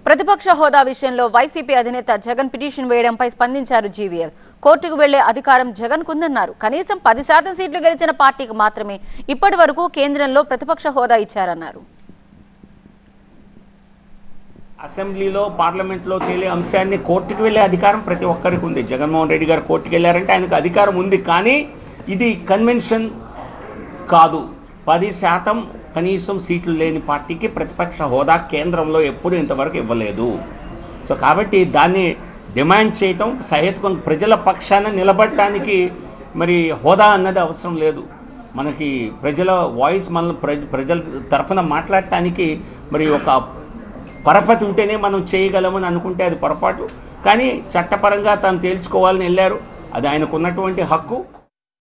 ప్రతిపక్ష హోదా విషయంలో వైసీపీ అధినేత జగన్ పిటిషన్ వేయడంపై స్పందించారు జీవీఎల్ కోర్టుకు వెళ్లే అధికారం జగన్ కుందన్నారు కనీసం పది శాతం సీట్లు గెలిచిన పార్టీకి మాత్రమే ఇప్పటి వరకు కేంద్రంలో ప్రతిపక్ష హోదా ఇచ్చారన్నారు అసెంబ్లీలో పార్లమెంట్లో తేలే అంశాన్ని కోర్టుకు వెళ్ళే అధికారం ప్రతి ఒక్కరికి ఉంది జగన్మోహన్ రెడ్డి గారు కోర్టుకు వెళ్ళారంటే ఆయనకు అధికారం ఉంది కానీ ఇది కన్వెన్షన్ కాదు పది శాతం కనీసం సీట్లు లేని పార్టీకి ప్రతిపక్ష హోదా కేంద్రంలో ఎప్పుడూ ఇంతవరకు ఇవ్వలేదు సో కాబట్టి దాన్ని డిమాండ్ చేయటం సహేతుకం ప్రజల పక్షాన నిలబడటానికి మరి హోదా అన్నది అవసరం లేదు మనకి ప్రజల వాయిస్ మన ప్రజ ప్రజల తరఫున మాట్లాడటానికి మరి ఒక పరపతి ఉంటేనే మనం చేయగలమని అనుకుంటే అది పొరపాటు కానీ చట్టపరంగా తను తేల్చుకోవాలని వెళ్ళారు అది ఆయనకు ఉన్నటువంటి హక్కు